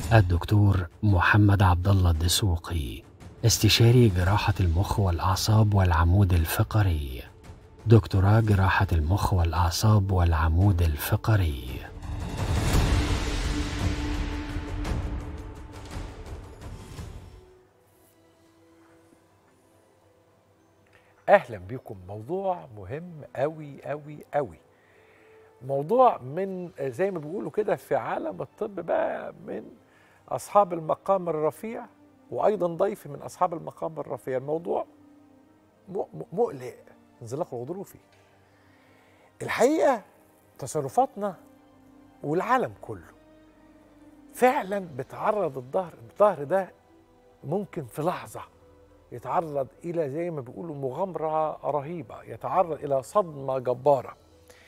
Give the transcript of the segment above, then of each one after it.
الدكتور محمد عبد الله الدسوقي استشاري جراحة المخ والأعصاب والعمود الفقري دكتوراه جراحة المخ والأعصاب والعمود الفقري اهلا بكم موضوع مهم قوي قوي قوي موضوع من زي ما بيقولوا كده في عالم الطب بقى من اصحاب المقام الرفيع وايضا ضيف من اصحاب المقام الرفيع الموضوع م- م- مقلق انزلاق الغضروفي الحقيقه تصرفاتنا والعالم كله فعلا بتعرض الظهر الظهر ده ممكن في لحظه يتعرض الى زي ما بيقولوا مغامره رهيبه يتعرض الى صدمه جباره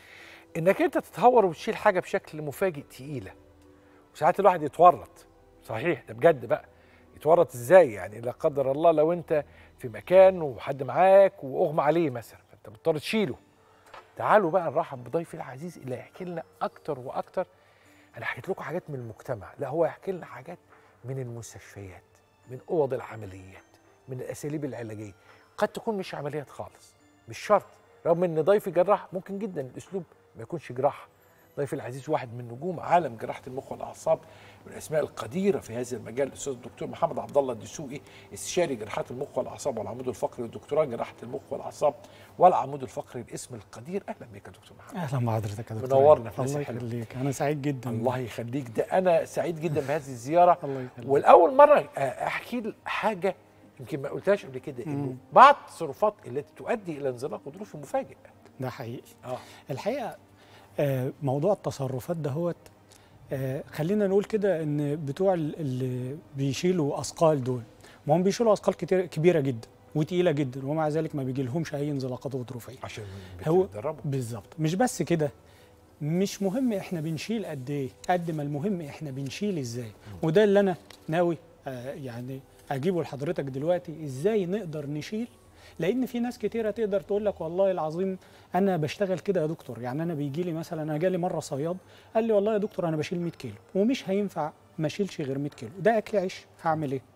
انك انت تتهور وتشيل حاجه بشكل مفاجئ تقيله وساعات الواحد يتورط صحيح ده بجد بقى يتورط ازاي يعني لا قدر الله لو انت في مكان وحد معاك واغمى عليه مثلا فانت مضطر تشيله تعالوا بقى نرحب بضيفي العزيز اللي هيحكي لنا اكتر واكتر انا حكيت لكم حاجات من المجتمع لا هو يحكي لنا حاجات من المستشفيات من اوض العمليات من الاساليب العلاجيه قد تكون مش عمليات خالص مش شرط رغم ان ضيفي جراح ممكن جدا الاسلوب ما يكونش جراحه ضيفي العزيز واحد من نجوم عالم جراحه المخ والاعصاب من الاسماء القديره في هذا المجال الاستاذ الدكتور محمد عبد الله الدسوقي استشاري جراحات المخ والاعصاب والعمود الفقري ودكتوراه جراحه المخ والاعصاب والعمود الفقري الاسم القدير اهلا بك يا دكتور محمد اهلا بحضرتك يا دكتور منورنا في الله ناس حلوة. يخليك انا سعيد جدا الله يخليك ده انا سعيد جدا بهذه الزياره الله يخليك والاول مره احكي حاجه يمكن ما قلتهاش قبل كده انه بعض التصرفات التي تؤدي الى انزلاق غضروفي مفاجئ ده حقيقي اه الحقيقه آه، موضوع التصرفات دهوت آه، خلينا نقول كده ان بتوع ال- اللي بيشيلوا اثقال دول ما هم بيشيلوا اثقال كتير كبيره جدا وتقيله جدا ومع ذلك ما بيجي لهمش اي انزلاقات غضروفيه عشان هو- بتدربوا بالظبط مش بس كده مش مهم احنا بنشيل قد ايه قد ما المهم احنا بنشيل ازاي وده اللي انا ناوي آه يعني اجيبه لحضرتك دلوقتي ازاي نقدر نشيل لان في ناس كتيره تقدر تقول لك والله العظيم انا بشتغل كده يا دكتور يعني انا بيجي لي مثلا انا جالي مره صياد قال لي والله يا دكتور انا بشيل 100 كيلو ومش هينفع ما اشيلش غير 100 كيلو ده اكل عيش هعمل ايه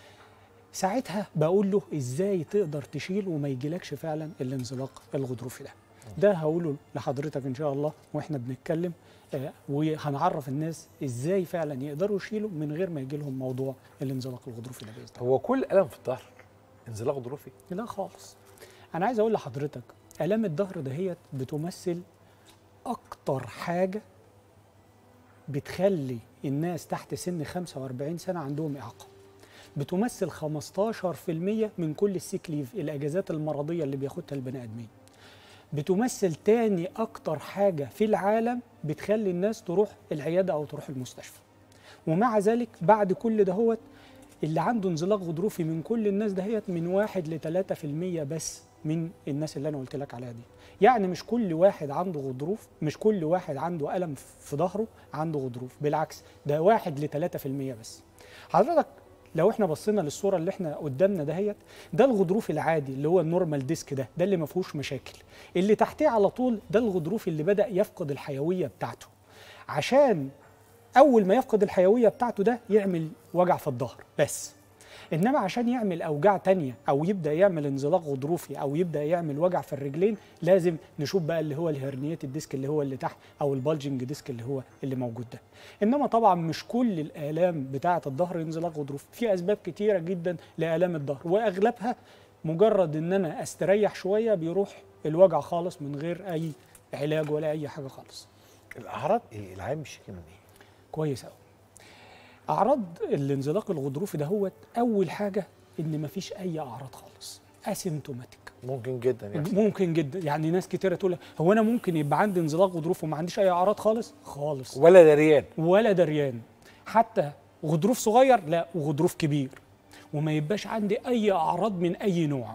ساعتها بقول له ازاي تقدر تشيل وما يجيلكش فعلا الانزلاق الغضروفي ده ده هقوله لحضرتك ان شاء الله واحنا بنتكلم آه، وهنعرف الناس ازاي فعلا يقدروا يشيلوا من غير ما يجي لهم موضوع الانزلاق الغضروفي ده باذن الله هو كل الم في الظهر انزلاق غضروفي لا خالص انا عايز اقول لحضرتك الام الظهر دهيت بتمثل اكتر حاجه بتخلي الناس تحت سن 45 سنه عندهم اعاقه بتمثل 15% من كل السيك ليف الاجازات المرضيه اللي بياخدها البني ادمين بتمثل تاني اكتر حاجه في العالم بتخلي الناس تروح العياده او تروح المستشفى ومع ذلك بعد كل دهوت اللي عنده انزلاق غضروفي من كل الناس دهيت من واحد ل 3% بس من الناس اللي انا قلت لك عليها دي يعني مش كل واحد عنده غضروف مش كل واحد عنده الم في ظهره عنده غضروف بالعكس ده واحد ل 3% بس حضرتك لو احنا بصينا للصوره اللي احنا قدامنا دهيت ده الغضروف العادي اللي هو النورمال ديسك ده ده اللي ما فيهوش مشاكل اللي تحتيه على طول ده الغضروف اللي بدا يفقد الحيويه بتاعته عشان اول ما يفقد الحيويه بتاعته ده يعمل وجع في الظهر بس انما عشان يعمل اوجاع تانية او يبدا يعمل انزلاق غضروفي او يبدا يعمل وجع في الرجلين لازم نشوف بقى اللي هو الهرنيات الديسك اللي هو اللي تحت او البالجنج ديسك اللي هو اللي موجود ده انما طبعا مش كل الالام بتاعه الظهر انزلاق غضروفي في اسباب كتيره جدا لالام الظهر واغلبها مجرد ان انا استريح شويه بيروح الوجع خالص من غير اي علاج ولا اي حاجه خالص الاعراض ايه العيان بيشتكي من ايه كويس قوي اعراض الانزلاق الغضروفي ده هو اول حاجه ان مفيش اي اعراض خالص اسيمتوماتيك ممكن جدا يحصل ممكن جدا يعني ناس كتيره تقول لك، هو انا ممكن يبقى عندي انزلاق غضروفي وما عنديش اي اعراض خالص خالص ولا دريان ولا دريان حتى غضروف صغير لا وغضروف كبير وما يبقاش عندي اي اعراض من اي نوع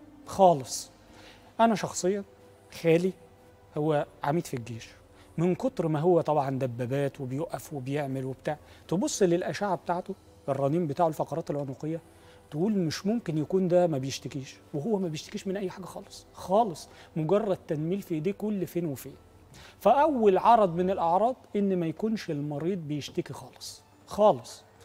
خالص انا شخصيا خالي هو عميد في الجيش من كتر ما هو طبعا دبابات وبيقف وبيعمل وبتاع تبص للاشعه بتاعته الرنين بتاعه الفقرات العنقيه تقول مش ممكن يكون ده ما بيشتكيش وهو ما بيشتكيش من اي حاجه خالص خالص مجرد تنميل في ايديه كل فين وفين فاول عرض من الاعراض ان ما يكونش المريض بيشتكي خالص خالص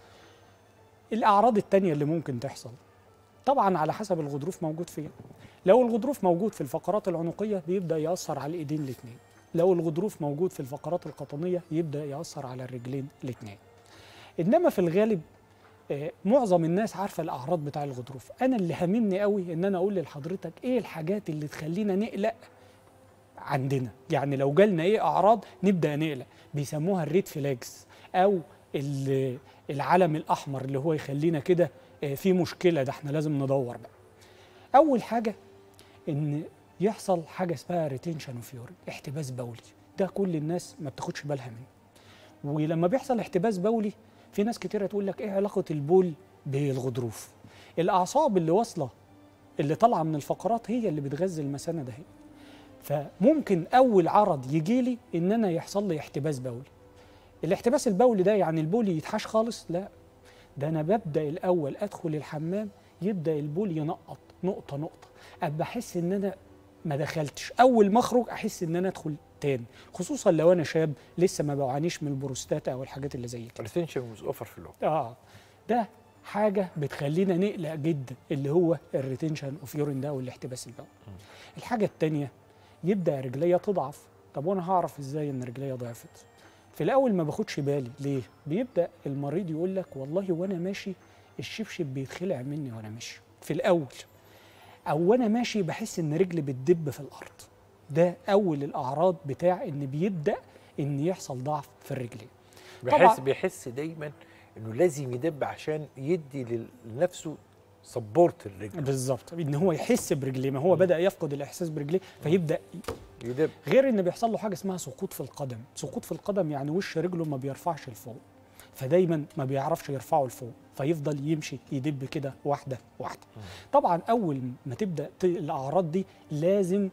الاعراض التانية اللي ممكن تحصل طبعا على حسب الغضروف موجود فين لو الغضروف موجود في الفقرات العنقيه بيبدا ياثر على الايدين الاثنين لو الغضروف موجود في الفقرات القطنيه يبدا ياثر على الرجلين الاثنين انما في الغالب آه، معظم الناس عارفه الاعراض بتاع الغضروف انا اللي هاممني قوي ان انا اقول لحضرتك ايه الحاجات اللي تخلينا نقلق عندنا يعني لو جالنا ايه اعراض نبدا نقلق بيسموها الريد فلاجز او ال- العلم الاحمر اللي هو يخلينا كده آه، في مشكله ده احنا لازم ندور بقى اول حاجه ان يحصل حاجه اسمها ريتنشن اوف يورين احتباس بولي ده كل الناس ما بتاخدش بالها منه ولما بيحصل احتباس بولي في ناس كتيره تقول لك ايه علاقه البول بالغضروف الاعصاب اللي واصله اللي طالعه من الفقرات هي اللي بتغذي المثانه ده فممكن اول عرض يجي لي ان انا يحصل لي احتباس بولي الاحتباس البولي ده يعني البول يتحاش خالص لا ده انا ببدا الاول ادخل الحمام يبدا البول ينقط نقطه نقطه ابقى احس ان انا ما دخلتش اول ما اخرج احس ان انا ادخل تاني خصوصا لو انا شاب لسه ما بعانيش من البروستاتا او الحاجات اللي زي كده الريتنشن ويز اوفر فلو اه ده حاجه بتخلينا نقلق جدا اللي هو الريتنشن اوف يورين ده والاحتباس البولي الحاجه التانيه يبدا رجليا تضعف طب وانا هعرف ازاي ان رجليا ضعفت في الاول ما باخدش بالي ليه بيبدا المريض يقول لك والله وانا ماشي الشبشب بيتخلع مني وانا ماشي في الاول او وانا ماشي بحس ان رجلي بتدب في الارض ده اول الاعراض بتاع ان بيبدا ان يحصل ضعف في الرجلين بيحس بيحس دايما انه لازم يدب عشان يدي لل- لنفسه سبورت الرجل بالظبط ان هو يحس برجليه ما هو بدا يفقد الاحساس برجليه فيبدا يدب غير ان بيحصل له حاجه اسمها سقوط في القدم سقوط في القدم يعني وش رجله ما بيرفعش لفوق فدايما ما بيعرفش يرفعه لفوق فيفضل يمشي يدب كده واحده واحده طبعا اول ما تبدا ت- الاعراض دي لازم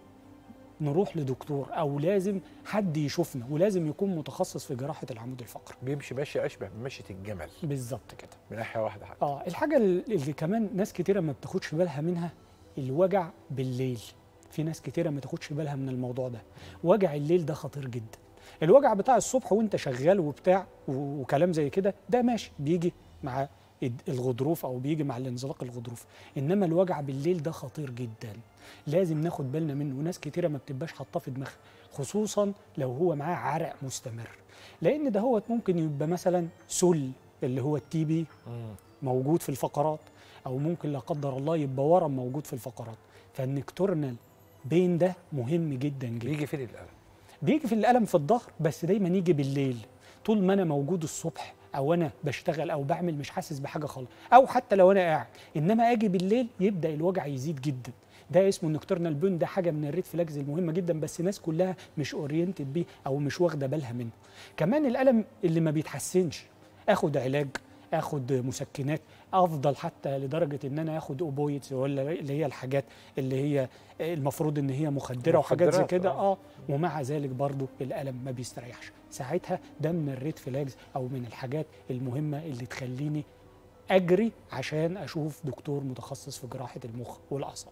نروح لدكتور او لازم حد يشوفنا ولازم يكون متخصص في جراحه العمود الفقري بيمشي ماشي اشبه بمشيه الجمل بالظبط كده من ناحيه واحده حتى اه الحاجه اللي كمان ناس كتيره ما بتاخدش بالها منها الوجع بالليل في ناس كتيره ما تاخدش بالها من الموضوع ده وجع الليل ده خطير جدا الوجع بتاع الصبح وانت شغال وبتاع و- وكلام زي كده ده ماشي بيجي مع الد- الغضروف او بيجي مع الانزلاق الغضروف انما الوجع بالليل ده خطير جدا لازم ناخد بالنا منه وناس كتيره ما بتبقاش حاطاه في دماغها خصوصا لو هو معاه عرق مستمر لان ده هو ممكن يبقى مثلا سل اللي هو التي بي موجود في الفقرات او ممكن لا قدر الله يبقى ورم موجود في الفقرات فالنكتورنال بين ده مهم جدا جدا بيجي فين الالم بيجي في الالم في الظهر بس دايما يجي بالليل طول ما انا موجود الصبح او انا بشتغل او بعمل مش حاسس بحاجه خالص او حتى لو انا قاعد انما اجي بالليل يبدا الوجع يزيد جدا ده اسمه النكتورنال بون ده حاجه من الريد فلاجز المهمه جدا بس الناس كلها مش اورينتد بيه او مش واخده بالها منه كمان الالم اللي ما بيتحسنش اخد علاج اخد مسكنات افضل حتى لدرجه ان انا اخد اوبويدز ولا اللي هي الحاجات اللي هي المفروض ان هي مخدره وحاجات زي مخدرات، كده آه. اه ومع ذلك برضو الالم ما بيستريحش ساعتها ده من الريد فلاجز او من الحاجات المهمه اللي تخليني اجري عشان اشوف دكتور متخصص في جراحه المخ والاعصاب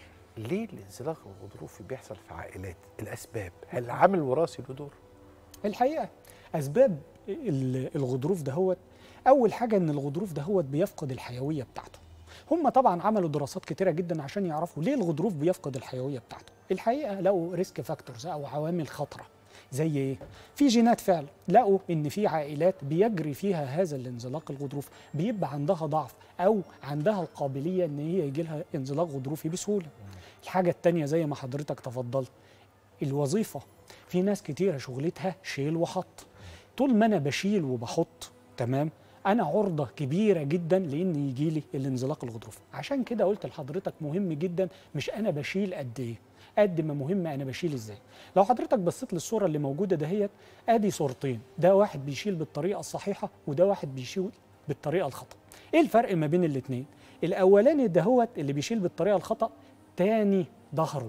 ليه الانزلاق الغضروفي بيحصل في عائلات الاسباب هل العامل الوراثي له دور الحقيقه اسباب ال- الغضروف دهوت اول حاجه ان الغضروف دهوت بيفقد الحيويه بتاعته هم طبعا عملوا دراسات كتيره جدا عشان يعرفوا ليه الغضروف بيفقد الحيويه بتاعته الحقيقه لقوا ريسك فاكتورز او عوامل خطره زي ايه في جينات فعلا لقوا ان في عائلات بيجري فيها هذا الانزلاق الغضروفي بيبقى عندها ضعف او عندها القابليه ان هي يجي لها انزلاق غضروفي بسهوله الحاجه التانية زي ما حضرتك تفضلت الوظيفه في ناس كتيره شغلتها شيل وحط طول ما انا بشيل وبحط تمام انا عرضه كبيره جدا لان يجي لي الانزلاق الغضروفي عشان كده قلت لحضرتك مهم جدا مش انا بشيل قد ايه قد ما مهم انا بشيل ازاي لو حضرتك بصيت للصوره اللي موجوده دهيت ادي صورتين ده واحد بيشيل بالطريقه الصحيحه وده واحد بيشيل بالطريقه الخطا ايه الفرق ما بين الاثنين الاولاني دهوت اللي بيشيل بالطريقه الخطا تاني ظهره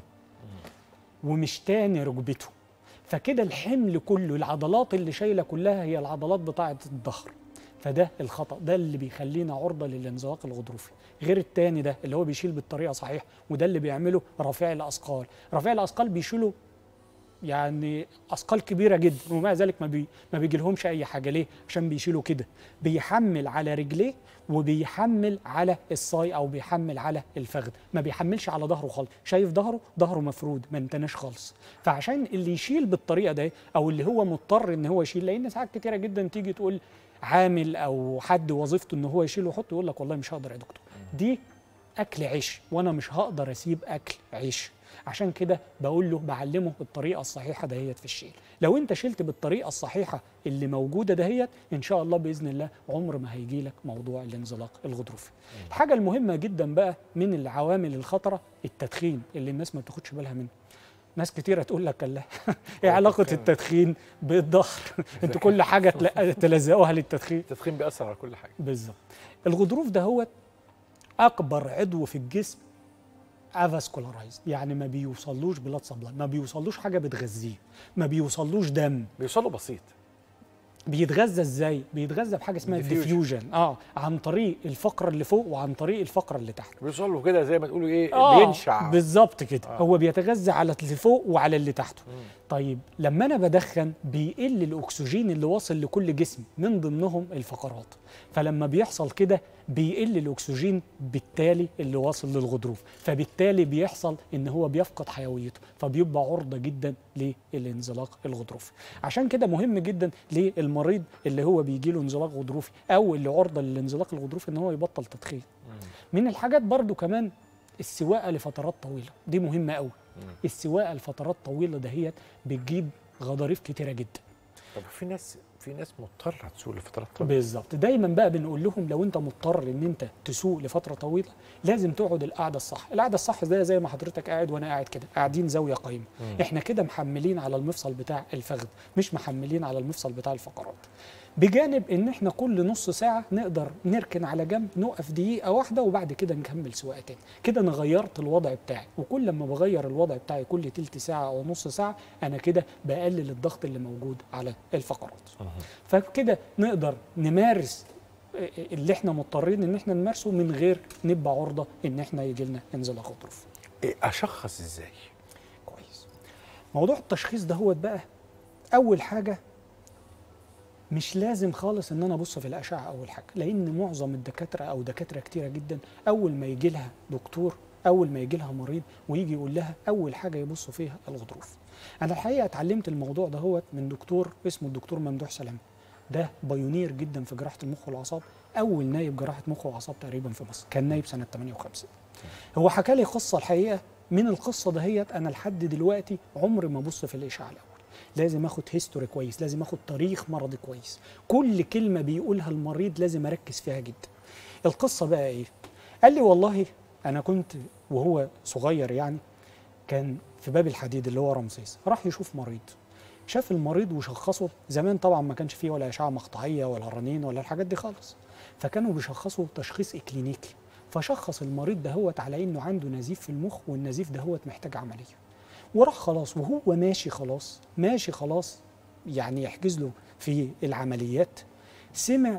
ومش تاني ركبته فكده الحمل كله العضلات اللي شايله كلها هي العضلات بتاعه الظهر فده الخطا ده اللي بيخلينا عرضه للانزلاق الغضروفي غير التاني ده اللي هو بيشيل بالطريقه صحيح وده اللي بيعمله رافعي الاثقال رافعي الاثقال بيشيلوا يعني اثقال كبيره جدا ومع ذلك ما بي ما بيجيلهمش اي حاجه ليه عشان بيشيلوا كده بيحمل على رجليه وبيحمل على الصاي او بيحمل على الفخذ ما بيحملش على ظهره خالص شايف ظهره ظهره مفرود ما انتناش خالص فعشان اللي يشيل بالطريقه ده او اللي هو مضطر ان هو يشيل لان ساعات كتيره جدا تيجي تقول عامل او حد وظيفته ان هو يشيل ويحط يقول لك والله مش هقدر يا دكتور دي اكل عيش وانا مش هقدر اسيب اكل عيش عشان كده بقول له بعلمه الطريقه الصحيحه دهيت في الشيل لو انت شلت بالطريقه الصحيحه اللي موجوده دهيت ان شاء الله باذن الله عمر ما هيجي لك موضوع الانزلاق الغضروفي الحاجه المهمه جدا بقى من العوامل الخطره التدخين اللي الناس ما بتاخدش بالها منه ناس كتيرة تقول لك الله ايه علاقة التدخين. التدخين بالظهر انتوا كل حاجة تلا- تلزقوها للتدخين التدخين بيأثر على كل حاجه بالظبط الغضروف ده هو اكبر عضو في الجسم افاسكولارايز يعني ما بيوصلوش بلاد سبلاي ما بيوصلوش حاجه بتغذيه ما بيوصلوش دم بيوصلوا بسيط بيتغذى ازاي بيتغذى بحاجه اسمها Diffusion. ديفيوجن اه عن طريق الفقره اللي فوق وعن طريق الفقره اللي تحت بيوصلوا كده زي ما تقولوا ايه آه بينشع بالظبط كده آه. آه. هو بيتغذى على اللي فوق وعلى اللي تحته طيب لما انا بدخن بيقل الاكسجين اللي واصل لكل جسم من ضمنهم الفقرات فلما بيحصل كده بيقل الاكسجين بالتالي اللي واصل للغضروف فبالتالي بيحصل ان هو بيفقد حيويته فبيبقى عرضه جدا للانزلاق الغضروفي عشان كده مهم جدا للمريض اللي هو بيجي له انزلاق غضروفي او اللي عرضه للانزلاق الغضروفي ان هو يبطل تدخين من الحاجات برضو كمان السواقه لفترات طويله دي مهمه قوي السواقه لفترات طويله دهيت بتجيب غضاريف كتيره جدا طب في ناس في ناس مضطره تسوق لفترات طويله بالظبط دايما بقى بنقول لهم لو انت مضطر ان انت تسوق لفتره طويله لازم تقعد القعده الصح القعده الصح زي زي ما حضرتك قاعد وانا قاعد كده قاعدين زاويه قايمه احنا كده محملين على المفصل بتاع الفخذ مش محملين على المفصل بتاع الفقرات بجانب ان احنا كل نص ساعه نقدر نركن على جنب نقف دقيقه واحده وبعد كده نكمل سواقه تاني كده انا غيرت الوضع بتاعي وكل لما بغير الوضع بتاعي كل تلت ساعه او نص ساعه انا كده بقلل الضغط اللي موجود على الفقرات فكده نقدر نمارس اللي احنا مضطرين ان احنا نمارسه من غير نبقى عرضه ان احنا يجي لنا انزلاق غضروف إيه اشخص ازاي كويس موضوع التشخيص ده هو بقى اول حاجه مش لازم خالص ان انا ابص في الاشعه اول حاجه لان معظم الدكاتره او دكاتره كتيره جدا اول ما يجي لها دكتور اول ما يجي لها مريض ويجي يقول لها اول حاجه يبصوا فيها الغضروف انا الحقيقه اتعلمت الموضوع ده هو من دكتور اسمه الدكتور ممدوح سلام ده بايونير جدا في جراحه المخ والاعصاب اول نايب جراحه مخ واعصاب تقريبا في مصر كان نايب سنه 58 هو حكى لي قصه الحقيقه من القصه دهيت انا لحد دلوقتي عمري ما ابص في الاشعه الاول لازم اخد هيستوري كويس لازم اخد تاريخ مرضي كويس كل كلمه بيقولها المريض لازم اركز فيها جدا القصه بقى ايه قال لي والله انا كنت وهو صغير يعني كان في باب الحديد اللي هو رمسيس راح يشوف مريض شاف المريض وشخصه زمان طبعا ما كانش فيه ولا اشعه مقطعيه ولا رنين ولا الحاجات دي خالص فكانوا بيشخصوا تشخيص اكلينيكي فشخص المريض دهوت على انه عنده نزيف في المخ والنزيف دهوت محتاج عمليه وراح خلاص وهو ماشي خلاص ماشي خلاص يعني يحجز له في العمليات سمع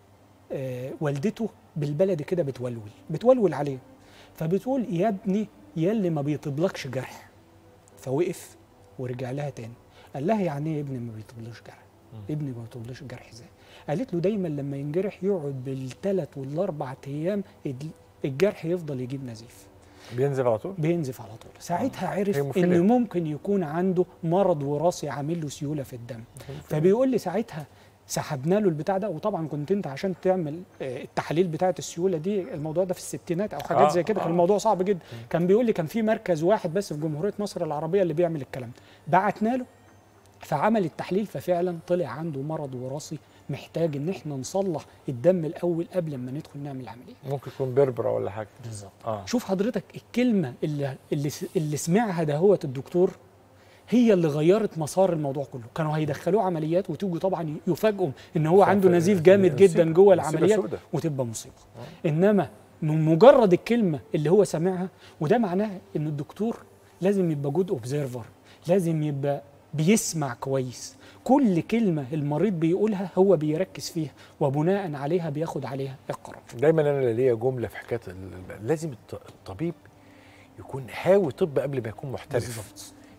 آه والدته بالبلد كده بتولول بتولول عليه فبتقول يا ابني يا اللي ما بيطبلكش جرح فوقف ورجع لها تاني قال لها يعني ايه ابني ما بيطبلوش جرح ابني ما بيطبلوش جرح ازاي قالت له دايما لما ينجرح يقعد بالثلاث والاربع ايام الجرح يفضل يجيب نزيف بينزف على طول بينزف على طول ساعتها هي عرف مفيدة. ان ممكن يكون عنده مرض وراثي عامل له سيوله في الدم فبيقول لي ساعتها سحبنا له البتاع ده وطبعا كنت انت عشان تعمل آه، التحاليل بتاعه السيوله دي الموضوع ده في الستينات او حاجات آه، زي كده كان آه. الموضوع صعب جدا كان بيقول لي كان في مركز واحد بس في جمهوريه مصر العربيه اللي بيعمل الكلام ده بعتنا له فعمل التحليل ففعلا طلع عنده مرض وراثي محتاج ان احنا نصلح الدم الاول قبل ما ندخل نعمل عمليه ممكن يكون بربره ولا حاجه بالظبط اه شوف حضرتك الكلمه اللي اللي, اللي سمعها دهوت الدكتور هي اللي غيرت مسار الموضوع كله كانوا هيدخلوه عمليات وتيجوا طبعا يفاجئوا ان هو صح، عنده ف- نزيف جامد مصيبة- جدا جوه مصيبة العمليات سودة. وتبقى مصيبه انما من مجرد الكلمه اللي هو سامعها وده معناه ان الدكتور لازم يبقى جود اوبزرفر لازم يبقى بيسمع كويس كل كلمه المريض بيقولها هو بيركز فيها وبناء عليها بياخد عليها القرار دايما انا ليا جمله في حكايه ال- لازم الط- الطبيب يكون هاوي طب قبل ما يكون محترف بالظبط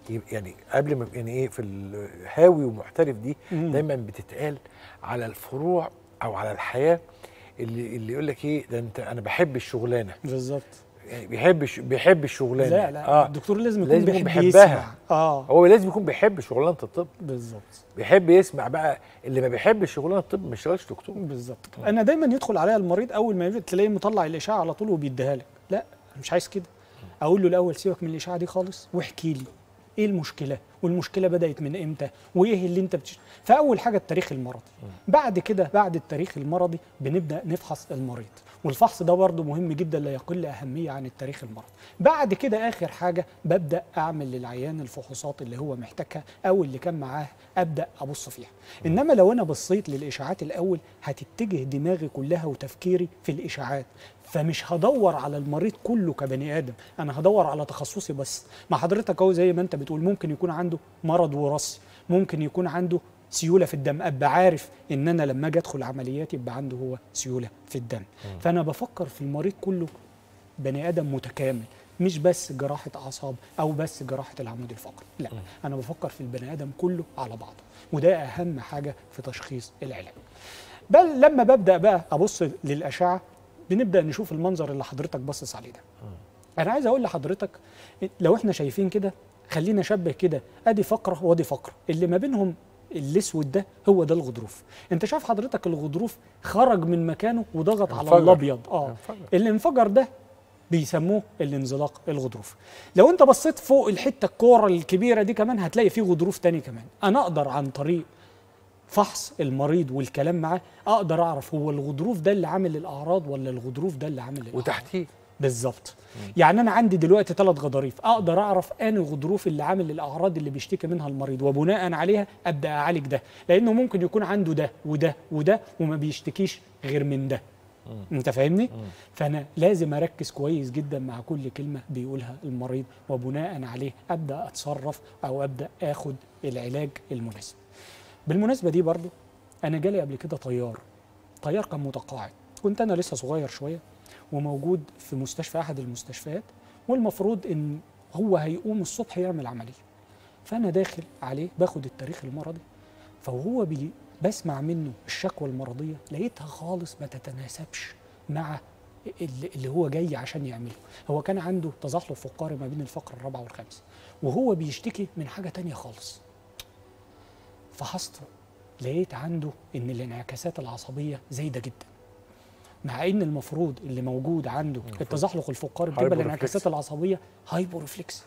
يبقى يعني قبل ما يعني ايه في الهاوي ومحترف دي مم. دايما بتتقال على الفروع او على الحياه اللي اللي يقول لك ايه ده انت انا بحب الشغلانه بالظبط يعني بيحب الش- بيحب الشغلانه لا لا اه الدكتور لازم يكون لازم يكون بيحب بيحبها. يسمع اه هو لازم يكون بيحب شغلانه الطب بالظبط بيحب يسمع بقى اللي ما بيحبش شغلانه الطب ما يشتغلش دكتور بالظبط انا دايما يدخل عليا المريض اول ما يجي تلاقيه مطلع الاشعه على طول وبيديها لك لا أنا مش عايز كده اقول له الاول سيبك من الاشعه دي خالص واحكي لي ايه المشكله والمشكله بدات من امتى وايه اللي انت بتش... فاول حاجه التاريخ المرضي بعد كده بعد التاريخ المرضي بنبدا نفحص المريض والفحص ده برضه مهم جدا لا يقل اهميه عن التاريخ المرضي بعد كده اخر حاجه ببدا اعمل للعيان الفحوصات اللي هو محتاجها او اللي كان معاه ابدا ابص فيها انما لو انا بصيت للاشاعات الاول هتتجه دماغي كلها وتفكيري في الاشاعات فمش هدور على المريض كله كبني ادم انا هدور على تخصصي بس مع حضرتك اهو زي ما انت بتقول ممكن يكون عنده مرض وراثي ممكن يكون عنده سيوله في الدم ابقى عارف ان انا لما اجي ادخل عمليات يبقى عنده هو سيوله في الدم فانا بفكر في المريض كله بني ادم متكامل مش بس جراحه اعصاب او بس جراحه العمود الفقري لا انا بفكر في البني ادم كله على بعضه وده اهم حاجه في تشخيص العلاج بل لما ببدا بقى ابص للاشعه بنبدا نشوف المنظر اللي حضرتك باصص عليه ده انا عايز اقول لحضرتك لو احنا شايفين كده خلينا نشبه كده ادي فقره وادي فقره اللي ما بينهم الاسود ده هو ده الغضروف انت شايف حضرتك الغضروف خرج من مكانه وضغط على انفجر. الابيض اه انفجر. اللي انفجر ده بيسموه الانزلاق الغضروفي لو انت بصيت فوق الحته الكوره الكبيره دي كمان هتلاقي فيه غضروف تاني كمان انا اقدر عن طريق فحص المريض والكلام معاه اقدر اعرف هو الغضروف ده اللي عامل الاعراض ولا الغضروف ده اللي عامل الاعراض وتحتيه بالظبط يعني انا عندي دلوقتي ثلاث غضاريف اقدر اعرف ان الغضروف اللي عامل الاعراض اللي بيشتكي منها المريض وبناء عليها ابدا اعالج ده لانه ممكن يكون عنده ده وده وده وما بيشتكيش غير من ده انت فاهمني فانا لازم اركز كويس جدا مع كل كلمه بيقولها المريض وبناء عليه ابدا اتصرف او ابدا اخد العلاج المناسب بالمناسبه دي برضو انا جالي قبل كده طيار طيار كان متقاعد كنت انا لسه صغير شويه وموجود في مستشفى احد المستشفيات والمفروض ان هو هيقوم الصبح يعمل عمليه فانا داخل عليه باخد التاريخ المرضي فهو بي بسمع منه الشكوى المرضيه لقيتها خالص ما تتناسبش مع اللي اللي هو جاي عشان يعمله هو كان عنده تزحلق فقاري ما بين الفقره الرابعه والخامسه وهو بيشتكي من حاجه تانية خالص فحصت لقيت عنده ان الانعكاسات العصبيه زايده جدا مع ان المفروض اللي موجود عنده التزحلق الفقاري بتبقى هايبو الانعكاسات ريفلكس. العصبيه هايبو ريفلكس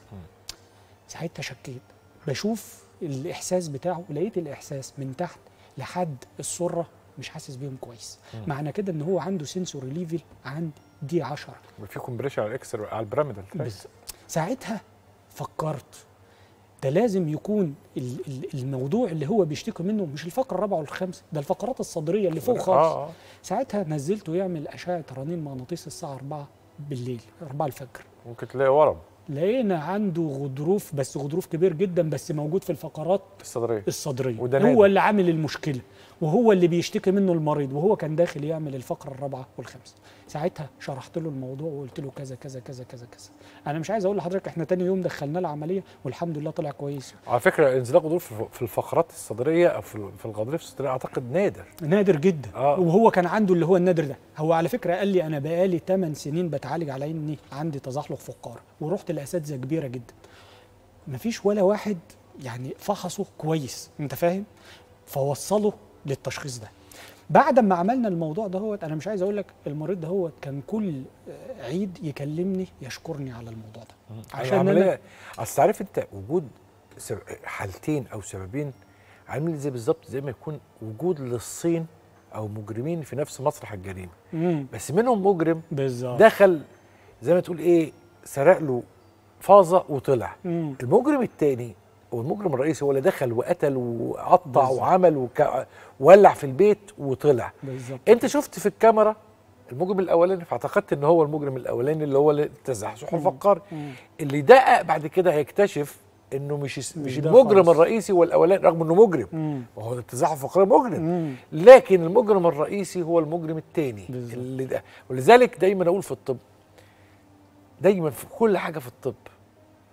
ساعتها شكيت بشوف الاحساس بتاعه لقيت الاحساس من تحت لحد السره مش حاسس بيهم كويس معنى كده ان هو عنده سنسوري ليفل عند دي 10 في كومبريشن على الاكسر على البيراميدال بس ساعتها فكرت ده لازم يكون ال- ال- الموضوع اللي هو بيشتكي منه مش الفقره الرابعه والخامسه ده الفقرات الصدريه اللي فوق خالص اه اه ساعتها نزلته يعمل اشعه رنين مغناطيسي الساعه 4 بالليل 4 الفجر ممكن تلاقي ورم لقينا عنده غضروف بس غضروف كبير جدا بس موجود في الفقرات الصدريه الصدريه وده هو نادر. اللي عامل المشكله وهو اللي بيشتكي منه المريض وهو كان داخل يعمل الفقره الرابعه والخامسه ساعتها شرحت له الموضوع وقلت له كذا كذا كذا كذا كذا انا مش عايز اقول لحضرتك احنا تاني يوم دخلنا له عمليه والحمد لله طلع كويس على فكره انزلاق غضروف في- في الفقرات الصدريه او في في الغضاريف الصدريه اعتقد نادر نادر جدا آه. وهو كان عنده اللي هو النادر ده هو على فكره قال لي انا بقالي 8 سنين بتعالج على اني عندي تزحلق فقاري ورحت لاساتذه كبيره جدا مفيش ولا واحد يعني فحصه كويس انت فاهم فوصله للتشخيص ده بعد ما عملنا الموضوع ده هو انا مش عايز اقول لك المريض ده هو كان كل آه، عيد يكلمني يشكرني على الموضوع ده عشان انا العمليه اصل عارف انت وجود سب- حالتين او سببين عامل زي بالظبط زي ما يكون وجود للصين او مجرمين في نفس مسرح الجريمه مم، بس منهم مجرم بالظبط دخل زي ما تقول ايه سرق له فازه وطلع مم، المجرم الثاني او المجرم الرئيسي هو اللي دخل وقتل وقطع بالظبط. وعمل وك... ولع في البيت وطلع بالظبط انت شفت في الكاميرا المجرم الاولاني فاعتقدت ان هو المجرم الاولاني اللي هو التزحزح الفقاري مم. اللي دقق بعد كده هيكتشف انه مش مش مش ده المجرم خالص. الرئيسي هو الاولاني رغم انه مجرم مم. وهو التزحف الفقري مجرم مم. لكن المجرم الرئيسي هو المجرم الثاني بالظبط. اللي ده ولذلك دايما اقول في الطب دايما في كل حاجه في الطب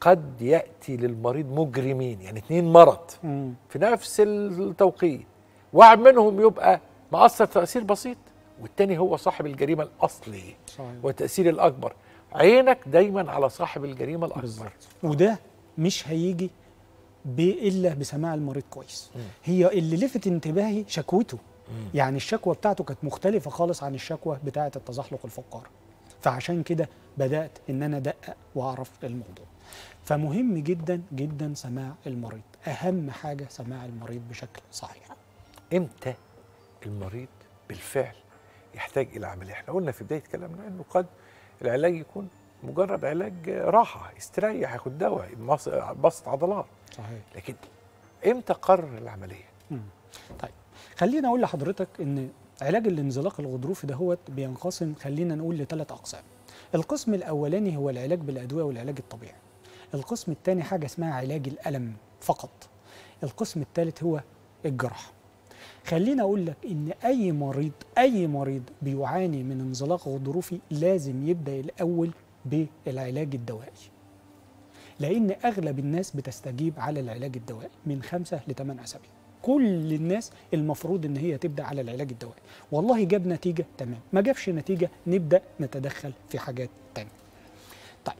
قد ياتي للمريض مجرمين يعني اتنين مرض مم. في نفس التوقيت واحد منهم يبقى مأثر تأثير بسيط والتاني هو صاحب الجريمة الأصلي صحيح والتأثير الأكبر عينك دايما على صاحب الجريمة الأكبر بالظبط وده مش هيجي ب- الا بسماع المريض كويس مم. هي اللي لفت انتباهي شكوته مم. يعني الشكوى بتاعته كانت مختلفه خالص عن الشكوى بتاعه التزحلق الفقاري فعشان كده بدات ان انا ادقق واعرف الموضوع فمهم جدا جدا سماع المريض اهم حاجه سماع المريض بشكل صحيح امتى المريض بالفعل يحتاج الى عمليه احنا قلنا في بدايه كلامنا انه قد العلاج يكون مجرد علاج راحه يستريح ياخد دواء مص- بسط عضلات صحيح لكن امتى قرر العمليه مم. طيب خلينا اقول لحضرتك ان علاج الانزلاق الغضروفي دهوت بينقسم خلينا نقول لثلاث اقسام القسم الاولاني هو العلاج بالادويه والعلاج الطبيعي القسم الثاني حاجه اسمها علاج الالم فقط القسم الثالث هو الجراحه خلينا اقول لك ان اي مريض اي مريض بيعاني من انزلاق غضروفي لازم يبدا الاول بالعلاج الدوائي لان اغلب الناس بتستجيب على العلاج الدوائي من خمسة لثمان اسابيع كل الناس المفروض ان هي تبدا على العلاج الدوائي والله جاب نتيجه تمام ما جابش نتيجه نبدا نتدخل في حاجات تانية طيب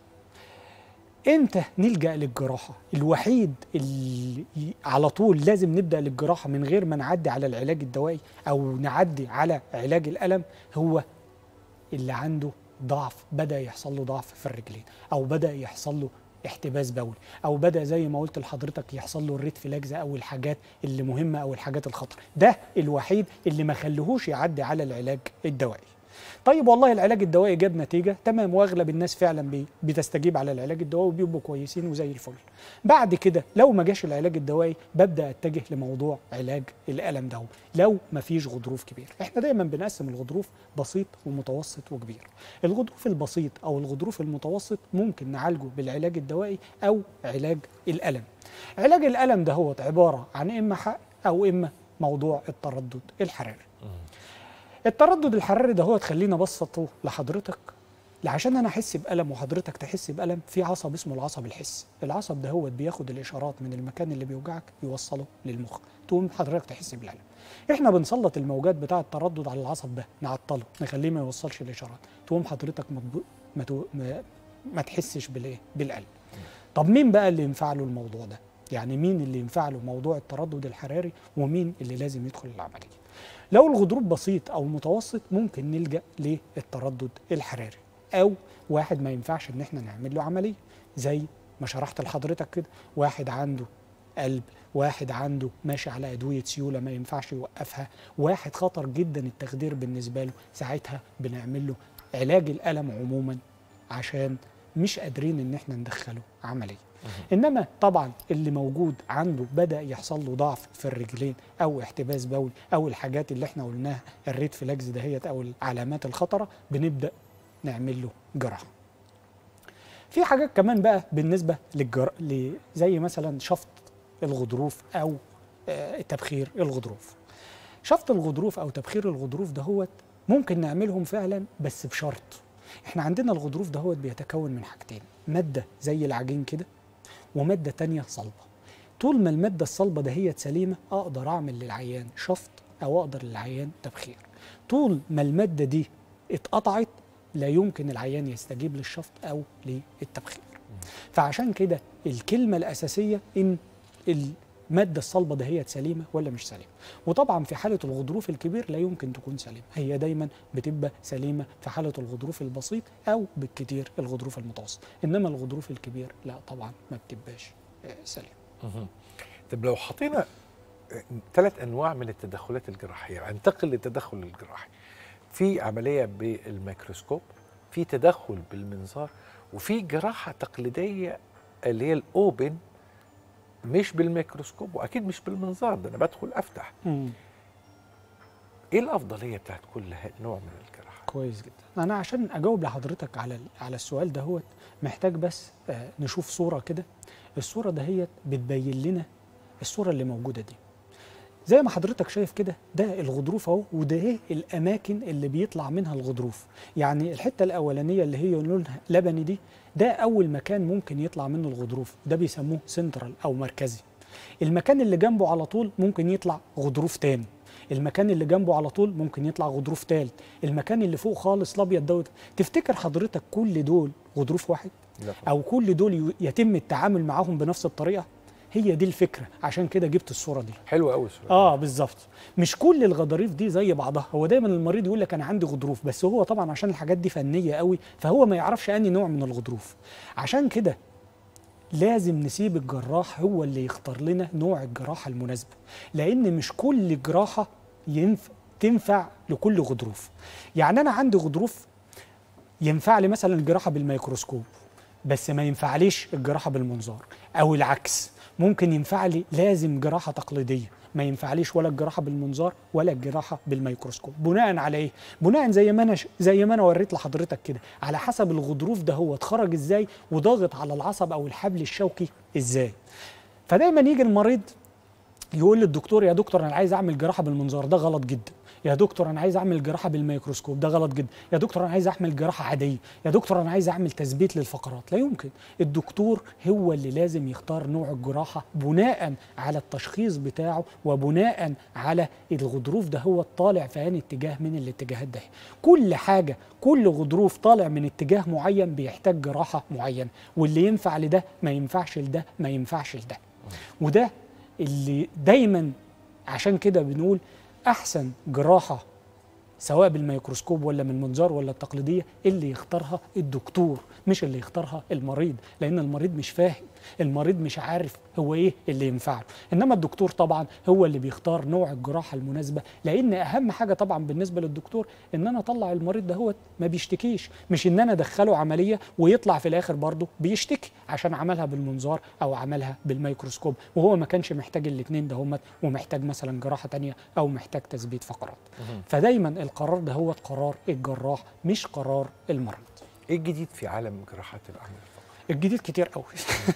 امتى نلجا للجراحه الوحيد اللي ي- على طول لازم نبدا للجراحه من غير ما نعدي على العلاج الدوائي او نعدي على علاج الالم هو اللي عنده ضعف بدا يحصل له ضعف في الرجلين او بدا يحصل له احتباس بولي او بدا زي ما قلت لحضرتك يحصل له الريتفلاكس او الحاجات اللي مهمه او الحاجات الخطر ده الوحيد اللي ما خلوهوش يعدي على العلاج الدوائي طيب والله العلاج الدوائي جاب نتيجه تمام واغلب الناس فعلا بي بتستجيب على العلاج الدوائي وبيبقوا كويسين وزي الفل بعد كده لو ما جاش العلاج الدوائي ببدا اتجه لموضوع علاج الالم ده لو ما فيش غضروف كبير احنا دايما بنقسم الغضروف بسيط ومتوسط وكبير الغضروف البسيط او الغضروف المتوسط ممكن نعالجه بالعلاج الدوائي او علاج الالم علاج الالم ده هو عباره عن اما حق او اما موضوع التردد الحراري التردد الحراري ده هو تخليني ابسطه لحضرتك عشان انا احس بالم وحضرتك تحس بالم في عصب اسمه العصب الحسي العصب ده هو بياخد الاشارات من المكان اللي بيوجعك يوصله للمخ تقوم حضرتك تحس بالالم احنا بنسلط الموجات بتاعه التردد على العصب ده نعطله نخليه ما يوصلش الاشارات تقوم حضرتك مضبو... ما, تو... ما... ما تحسش بالايه بالالم طب مين بقى اللي ينفع له الموضوع ده يعني مين اللي ينفع له موضوع التردد الحراري ومين اللي لازم يدخل العمليه لو الغضروف بسيط او متوسط ممكن نلجا للتردد الحراري او واحد ما ينفعش ان احنا نعمل له عمليه زي ما شرحت لحضرتك كده واحد عنده قلب واحد عنده ماشي على ادويه سيوله ما ينفعش يوقفها واحد خطر جدا التخدير بالنسبه له ساعتها بنعمل له علاج الالم عموما عشان مش قادرين ان احنا ندخله عمليه انما طبعا اللي موجود عنده بدا يحصل له ضعف في الرجلين او احتباس بولي او الحاجات اللي احنا قلناها الريد فلاكس دهيت او العلامات الخطره بنبدا نعمل له جراحه في حاجات كمان بقى بالنسبه للجر... ل... زي مثلا شفط الغضروف او آه، تبخير الغضروف شفط الغضروف او تبخير الغضروف دهوت ممكن نعملهم فعلا بس بشرط احنا عندنا الغضروف دهوت بيتكون من حاجتين ماده زي العجين كده وماده تانية صلبه طول ما الماده الصلبه دهيت سليمه اقدر اعمل للعيان شفط او اقدر للعيان تبخير طول ما الماده دي اتقطعت لا يمكن العيان يستجيب للشفط او للتبخير فعشان كده الكلمه الاساسيه ان الماده الصلبه دهيت سليمه ولا مش سليمه وطبعا في حاله الغضروف الكبير لا يمكن تكون سليمه هي دايما بتبقى سليمه في حاله الغضروف البسيط او بالكتير الغضروف المتوسط انما الغضروف الكبير لا طبعا ما بتبقاش آه، سليمه طب لو حطينا ثلاث انواع من التدخلات الجراحيه انتقل للتدخل الجراحي في عمليه بالميكروسكوب في تدخل بالمنظار وفي جراحه تقليديه اللي هي الاوبن مش بالميكروسكوب واكيد مش بالمنظار ده انا بدخل افتح ايه الافضليه بتاعت كل ه- نوع من الجراحه كويس جدا انا عشان اجاوب لحضرتك على على السؤال دهوت محتاج بس آه، نشوف صوره كده الصوره دهيت بتبين لنا الصوره اللي موجوده دي زي ما حضرتك شايف كده ده الغضروف اهو وده ايه الاماكن اللي بيطلع منها الغضروف يعني الحته الاولانيه اللي هي لونها لبني دي ده اول مكان ممكن يطلع منه الغضروف ده بيسموه سنترال او مركزي المكان اللي جنبه على طول ممكن يطلع غضروف تاني المكان اللي جنبه على طول ممكن يطلع غضروف تالت المكان اللي فوق خالص الابيض دوت تفتكر حضرتك كل دول غضروف واحد لا. او كل دول ي- يتم التعامل معاهم بنفس الطريقه هي دي الفكره عشان كده جبت الصوره دي حلو قوي السؤال اه بالظبط مش كل الغضاريف دي زي بعضها هو دايما المريض يقول لك انا عندي غضروف بس هو طبعا عشان الحاجات دي فنيه قوي فهو ما يعرفش انهي نوع من الغضروف عشان كده لازم نسيب الجراح هو اللي يختار لنا نوع الجراحه المناسبه لان مش كل جراحه ينفع تنفع لكل غضروف يعني انا عندي غضروف ينفع لي مثلا الجراحه بالميكروسكوب بس ما ينفعليش الجراحه بالمنظار او العكس ممكن ينفع لي لازم جراحه تقليديه ما ينفعليش ولا الجراحه بالمنظار ولا الجراحه بالميكروسكوب بناء على ايه بناء زي ما انا ش- زي ما انا وريت لحضرتك كده على حسب الغضروف ده هو اتخرج ازاي وضاغط على العصب او الحبل الشوكي ازاي فدايما يجي المريض يقول للدكتور يا دكتور انا عايز اعمل جراحه بالمنظار ده غلط جدا يا دكتور انا عايز اعمل جراحه بالميكروسكوب ده غلط جدا يا دكتور انا عايز اعمل جراحه عاديه يا دكتور انا عايز اعمل تثبيت للفقرات لا يمكن الدكتور هو اللي لازم يختار نوع الجراحه بناء على التشخيص بتاعه وبناء على الغضروف ده هو طالع في انهي اتجاه من الاتجاهات ده كل حاجه كل غضروف طالع من اتجاه معين بيحتاج جراحه معينه واللي ينفع لده ما ينفعش لده ما ينفعش لده وده اللي دايما عشان كده بنقول احسن جراحه سواء بالميكروسكوب ولا من المنظار ولا التقليديه اللي يختارها الدكتور مش اللي يختارها المريض لان المريض مش فاهم المريض مش عارف هو ايه اللي ينفعه انما الدكتور طبعا هو اللي بيختار نوع الجراحه المناسبه لان اهم حاجه طبعا بالنسبه للدكتور ان انا اطلع المريض ده هو ما بيشتكيش مش ان انا ادخله عمليه ويطلع في الاخر برضه بيشتكي عشان عملها بالمنظار او عملها بالميكروسكوب وهو ما كانش محتاج الاثنين ده هم ومحتاج مثلا جراحه تانية او محتاج تثبيت فقرات فدايما القرار ده هو قرار الجراح مش قرار المريض ايه الجديد في عالم جراحات الامراض الجديد كتير قوي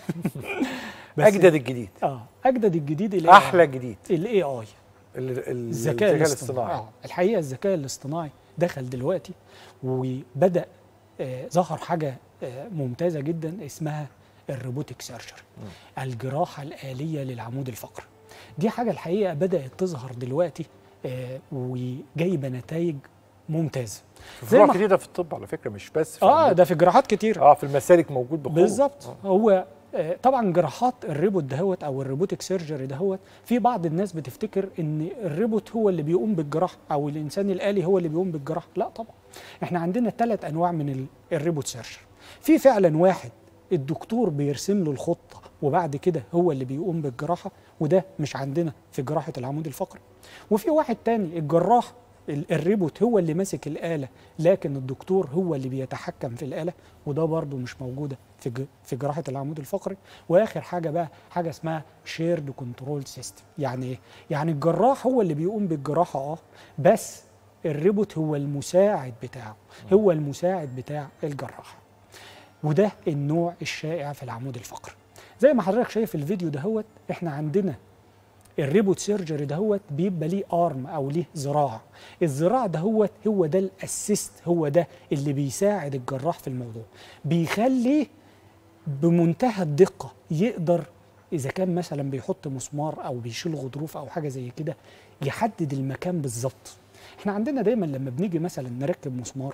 اجدد الجديد اه اجدد الجديد ال احلى جديد الاي اي ال- ال- الذكاء الاصطناعي آه. الحقيقه الذكاء الاصطناعي دخل دلوقتي وبدا آه ظهر حاجه آه ممتازه جدا اسمها الروبوتك سيرجري الجراحه الاليه للعمود الفقري دي حاجه الحقيقه بدات تظهر دلوقتي آه وجايبه نتائج ممتازه في زي فروع ما- كتيره في الطب على فكره مش بس في اه العمود. ده في جراحات كتير اه في المسالك موجود بقوه بالظبط آه. هو آه، طبعا جراحات الريبوت دهوت او الروبوتك سيرجري دهوت في بعض الناس بتفتكر ان الريبوت هو اللي بيقوم بالجراحه او الانسان الالي هو اللي بيقوم بالجراحه لا طبعا احنا عندنا ثلاث انواع من ال- الريبوت سيرجري في فعلا واحد الدكتور بيرسم له الخطه وبعد كده هو اللي بيقوم بالجراحه وده مش عندنا في جراحه العمود الفقري وفي واحد تاني الجراح ال- الريبوت هو اللي ماسك الآلة لكن الدكتور هو اللي بيتحكم في الآلة وده برضو مش موجودة في ج- في جراحة العمود الفقري وآخر حاجة بقى حاجة اسمها شيرد كنترول سيستم يعني إيه؟ يعني الجراح هو اللي بيقوم بالجراحة اه بس الريبوت هو المساعد بتاعه هو المساعد بتاع الجراح وده النوع الشائع في العمود الفقري زي ما حضرتك شايف الفيديو دهوت احنا عندنا الريبوت سيرجري دهوت بيبقى ليه ارم او ليه ذراع الذراع دهوت هو ده الاسيست هو ده اللي بيساعد الجراح في الموضوع بيخليه بمنتهى الدقه يقدر اذا كان مثلا بيحط مسمار او بيشيل غضروف او حاجه زي كده يحدد المكان بالظبط احنا عندنا دايما لما بنيجي مثلا نركب مسمار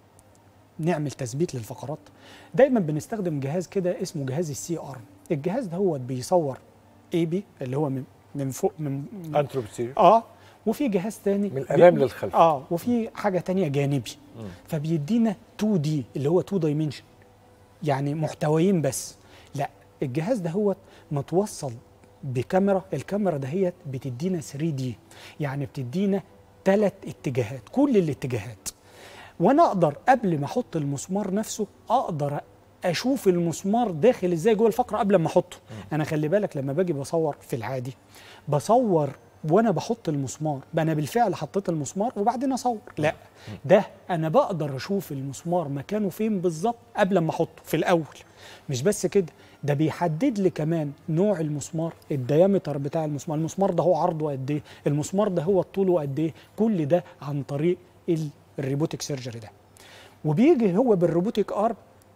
نعمل تثبيت للفقرات دايما بنستخدم جهاز كده اسمه جهاز السي ارم الجهاز ده هو بيصور اي بي اللي هو من من فوق من انتروبسير اه وفي جهاز تاني من الأمام بي- للخلف. اه وفي حاجه تانية جانبي فبيدينا 2 دي اللي هو 2 دايمنشن يعني محتويين بس لا الجهاز ده هو متوصل بكاميرا الكاميرا دهيت بتدينا 3 دي يعني بتدينا ثلاث اتجاهات كل الاتجاهات وانا اقدر قبل ما احط المسمار نفسه اقدر اشوف المسمار داخل ازاي جوه الفقره قبل ما احطه انا خلي بالك لما باجي بصور في العادي بصور وانا بحط المسمار بقى انا بالفعل حطيت المسمار وبعدين اصور لا ده انا بقدر اشوف المسمار مكانه فين بالظبط قبل ما احطه في الاول مش بس كده ده بيحدد لي كمان نوع المسمار الديامتر بتاع المسمار المسمار ده هو عرضه قد ايه المسمار ده هو طوله قد ايه كل ده عن طريق ال- الريبوتيك سيرجري ده وبيجي هو بالروبوتيك ارم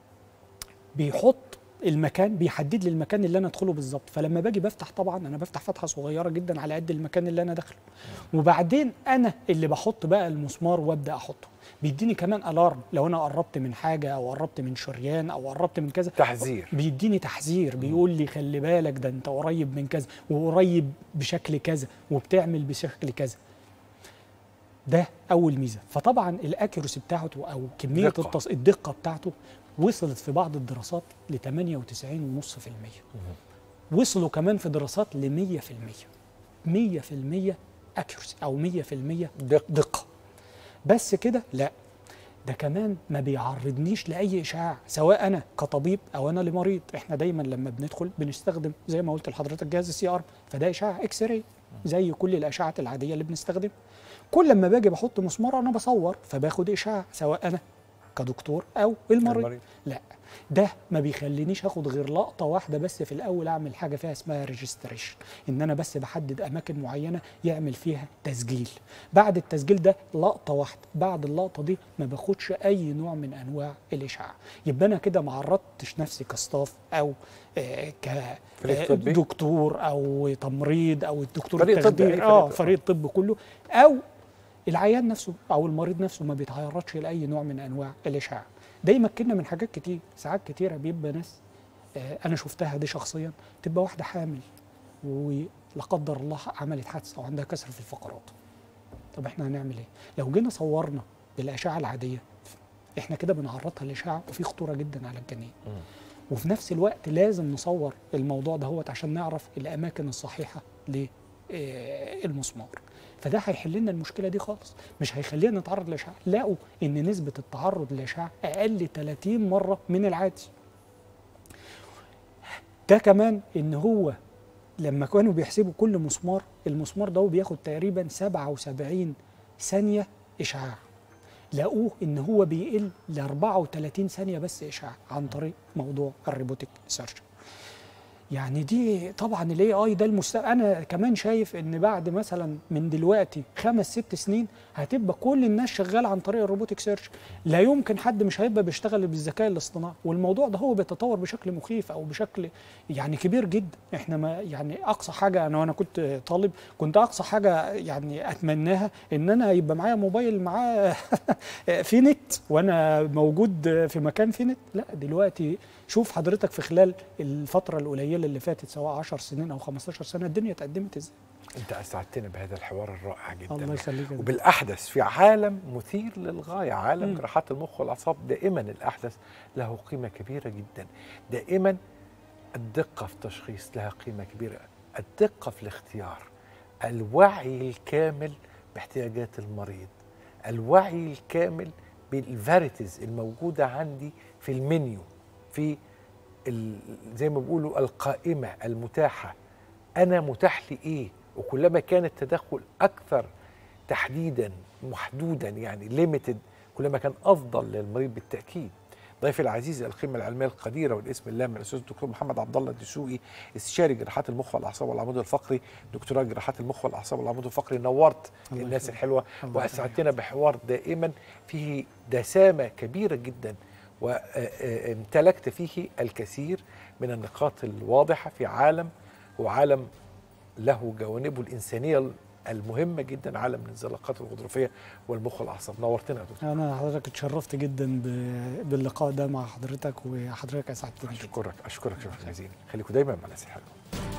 بيحط المكان بيحدد لي المكان اللي انا ادخله بالظبط فلما باجي بفتح طبعا انا بفتح فتحه صغيره جدا على قد المكان اللي انا داخله وبعدين انا اللي بحط بقى المسمار وابدا احطه بيديني كمان الارم لو انا قربت من حاجه او قربت من شريان او قربت من كذا تحذير بيديني تحذير بيقول لي خلي بالك ده انت قريب من كذا وقريب بشكل كذا وبتعمل بشكل كذا ده اول ميزه فطبعا الاكيورسي بتاعته او كميه دقة. التص... الدقه بتاعته وصلت في بعض الدراسات ل 98.5% وصلوا كمان في دراسات ل 100% 100% اكيورسي او 100% دقة. دقه بس كده لا ده كمان ما بيعرضنيش لاي اشعاع سواء انا كطبيب او انا لمريض احنا دايما لما بندخل بنستخدم زي ما قلت لحضرتك جهاز السي ار فده اشعاع اكس راي زي كل الاشعات العاديه اللي بنستخدمها كل ما باجي بحط مسمار انا بصور فباخد اشعاع سواء انا كدكتور او المريض المريض. لا ده ما بيخلينيش اخد غير لقطه واحده بس في الاول اعمل حاجه فيها اسمها ريجستريشن ان انا بس بحدد اماكن معينه يعمل فيها تسجيل بعد التسجيل ده لقطه واحده بعد اللقطه دي ما باخدش اي نوع من انواع الاشعاع يبقى انا كده ما عرضتش نفسي كستاف او آه فريق ك طبي. دكتور او تمريض او الدكتور فريق طبي، التخدير أي فريق اه طبي. فريق الطب كله او العيان نفسه او المريض نفسه ما بيتعرضش لاي نوع من انواع الاشعاع ده يمكننا من حاجات كتير ساعات كتيره بيبقى ناس آه، انا شفتها دي شخصيا تبقى واحده حامل ولا قدر الله عملت حادثه او عندها كسر في الفقرات طب احنا هنعمل ايه لو جينا صورنا بالاشعه العاديه احنا كده بنعرضها للاشعه وفي خطوره جدا على الجنين وفي نفس الوقت لازم نصور الموضوع دهوت عشان نعرف الاماكن الصحيحه للمسمار فده هيحل لنا المشكله دي خالص مش هيخلينا نتعرض للاشعاع لقوا ان نسبه التعرض للاشعاع اقل 30 مره من العادي ده كمان ان هو لما كانوا بيحسبوا كل مسمار المسمار ده هو بياخد تقريبا 77 ثانيه اشعاع لقوه ان هو بيقل ل 34 ثانيه بس اشعاع عن طريق موضوع الريبوتيك سيرجن يعني دي طبعا الاي اي ده المستقبل انا كمان شايف ان بعد مثلا من دلوقتي خمس ست سنين هتبقى كل الناس شغاله عن طريق الروبوتيك سيرش لا يمكن حد مش هيبقى بيشتغل بالذكاء الاصطناعي والموضوع ده هو بيتطور بشكل مخيف او بشكل يعني كبير جدا احنا ما يعني اقصى حاجه انا وانا كنت طالب كنت اقصى حاجه يعني اتمناها ان انا يبقى معايا موبايل معاه في نت وانا موجود في مكان في نت لا دلوقتي شوف حضرتك في خلال الفتره القليله اللي فاتت سواء 10 سنين او 15 سنه الدنيا اتقدمت ازاي انت اسعدتنا بهذا الحوار الرائع جدا الله يخليك يا وبالاحدث في عالم مثير للغايه عالم مم. جراحات المخ والاعصاب دائما الاحدث له قيمه كبيره جدا دائما الدقه في التشخيص لها قيمه كبيره الدقه في الاختيار الوعي الكامل باحتياجات المريض الوعي الكامل بالفاريتيز الموجوده عندي في المنيو في ال- زي ما بيقولوا القائمه المتاحه انا متاح لي ايه وكلما كان التدخل اكثر تحديدا محدودا يعني ليميتد كلما كان افضل للمريض بالتاكيد ضيفي العزيز القيمه العلميه القديره والاسم اللامع الاستاذ الدكتور محمد عبد الله الدسوقي استشاري جراحات المخ والاعصاب والعمود الفقري دكتوراه جراحات المخ والاعصاب والعمود الفقري نورت الله الناس يخليك. الحلوه الله واسعدتنا بحوار دائما فيه دسامه كبيره جدا وامتلكت فيه الكثير من النقاط الواضحه في عالم هو عالم له جوانبه الانسانيه المهمه جدا عالم الانزلاقات الغضروفيه والمخ والاعصاب نورتنا يا دكتور انا حضرتك اتشرفت جدا ب- باللقاء ده مع حضرتك وحضرتك اسعدتني جدا اشكرك اشكرك شكرا جزيلا خليكم دايما مع الناس الحلوه